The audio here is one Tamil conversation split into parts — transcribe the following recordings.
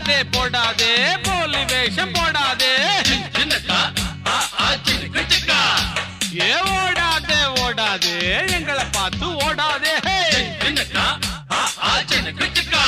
ஓடாதே போடாதே போலி வேஷம் போடாதே சின்னக்கா ஆ ஆ சின்ன சிக்கா ஏ ஓடாதே ஓடாதே எங்களை பார்த்து ஓடாதே ஹே. சின்னக்கா ஆ ஆ சின்ன சிக்கா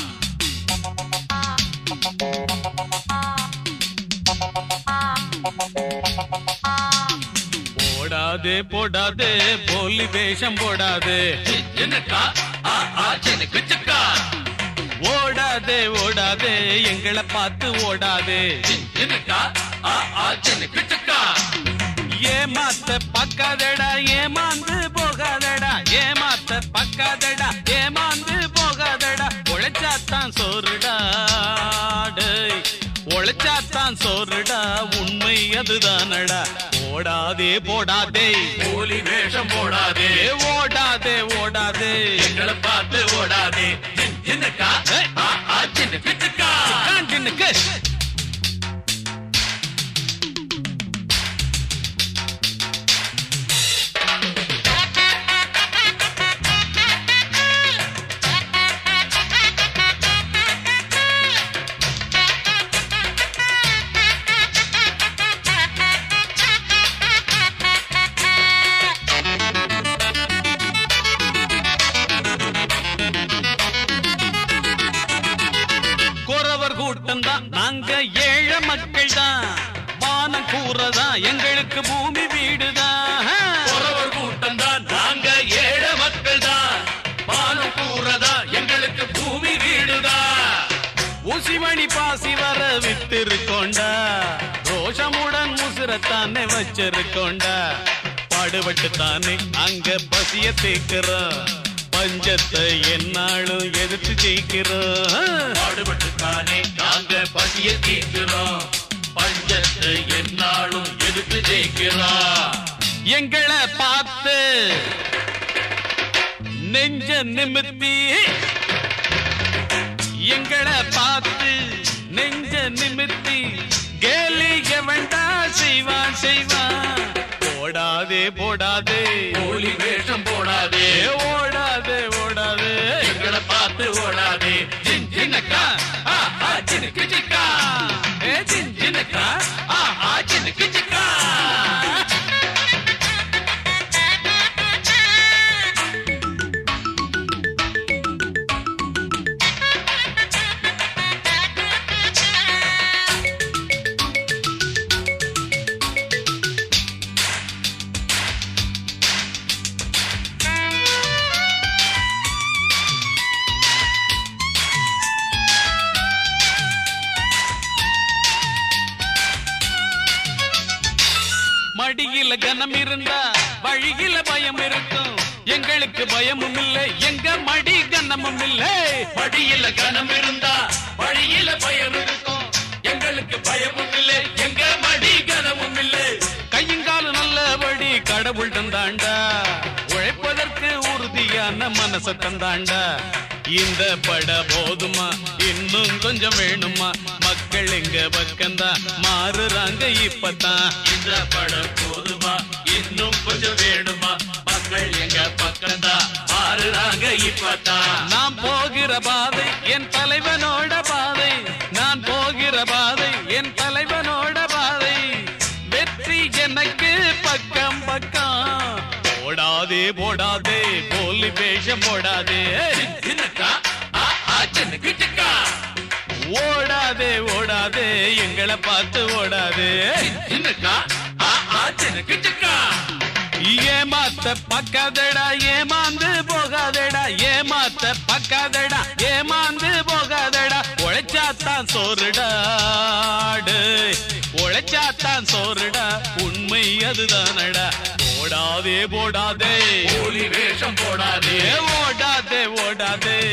ஓடாதே போடாதே போலி வேஷம் போடாதே சின்னக்கா ஆ ஆ சின்ன சிக்கா ஓடாதே ஓடாதே எங்களை பார்த்து ஓடாதே சின்னக்கா ஆ ஆ சின்ன சிக்கா ஏமாத்த பக்காதடா ஏமாந்து போகாதடா ஏமாத்த பக்காதடா ஏமாந்து போகாதடா உழைச்சாத்தான் சோறுடா டேய். உழைச்சாத்தான் சோறுடா உண்மை அதுதானடா ஓடாதே போடாதே போலி வேஷம் போடாதே ஏ ஓடாதே ஓடாதே எங்களை பார்த்து ஓடாதே சின்னக்கா ஏய். ஆ ஆ சின்ன சிக்கா காண்டினுக்கு குறவர் கூட்டம் தான் நாங்க ஏழ மக்கள் தான் வானம் கூறதான் எங்களுக்கு பூமி வீடுதான் உறவர் கூட்டம் தான் நாங்க ஏழ மக்கள் தான் பானம் கூறதா எங்களுக்கு பூமி வீடுதான் ஊசிமணி பாசி வர வித்திருக்கோண்டா ரோஷமுடன் முசிறத்தானே வச்சிருக்கோண்டா பாடுபட்டு தானே அங்க பசிய தேக்கிறோம் பஞ்சத்தை என்னாலும் எதிர்த்து ஜெயிக்கிறோம் பாடுபட்டு தானே நாங்க பசிய தீர்க்கிறோம் பஞ்சத்தை என்னாலும் எதிர்த்து ஜெயிக்கிறோம் எங்களை பார்த்து நெஞ்ச நிமித்தி எங்களை பார்த்து நெஞ்ச நிமித்தி கேலிக வேண்டா செய்வான் செய்வான் ஓடாதே போடாதே போலி வேஷம் போடாதே ஏ ஓடாதே ஓடாதே எங்களை பார்த்து ஓடாதே ஜின் ஜின்னக்கா ஆ ஆ சின்ன சிக்கா ஏ சின் ஜின்னக்கா ஆ ஆ சின்ன சிக்கா மடியில கனம் இருந்தா வழியில பயம் இருக்கும் எங்களுக்கு பயமும் இல்லை எங்க மடி கனமும் இல்லை வழியில கனம் இருந்தா வழியில பயம் இருக்கும் எங்களுக்கு பயமும் இல்லை எங்க மடி கனமும் இல்லை கையுங்காலு நல்லபடி கடவுள் தந்தாண்டா உழைப்பதற்கு உறுதியான மனச தந்தாண்டா இந்த பட போதுமா இன்னும் கொஞ்சம் வேணுமா மக்கள் எங்க பக்கந்தா மாறுறாங்க இப்பதான் இந்த படம் போதுமா இன்னும் கொஞ்சம் வேணுமா மக்கள் எங்க பக்கம்தான் மாறுறாங்க இப்பதான் நான் போகிற பாதை என் தலைவனோட பாதை நான் போகிற பாதை என் தலைவனோட பாதை வெற்றி எனக்கு பக்கம் பக்கம் போடாதே போடாதே போலி வேஷம் போடாதே சின்னக்கா ஆ ஆ சின்ன கிட்டக்கா ஓடாதே ஓடாதே எங்களை பார்த்து ஓடாதே சின்னக்கா ஆ ஆ சின்ன கிட்டக்கா ஏமாத்த பக்காதடா ஏமாந்து போகாதடா ஏமாத்த பக்காதடா ஏமாந்து போகாதடா உழைச்சாத்தான் சோறுடா டேய். உழைச்சாத்தான் சோறுடா உண்மை அதுதானடா ஓடாதே போடாதே போலி வேஷம் போடாதே ஏ ஓடாதே ஓடாதே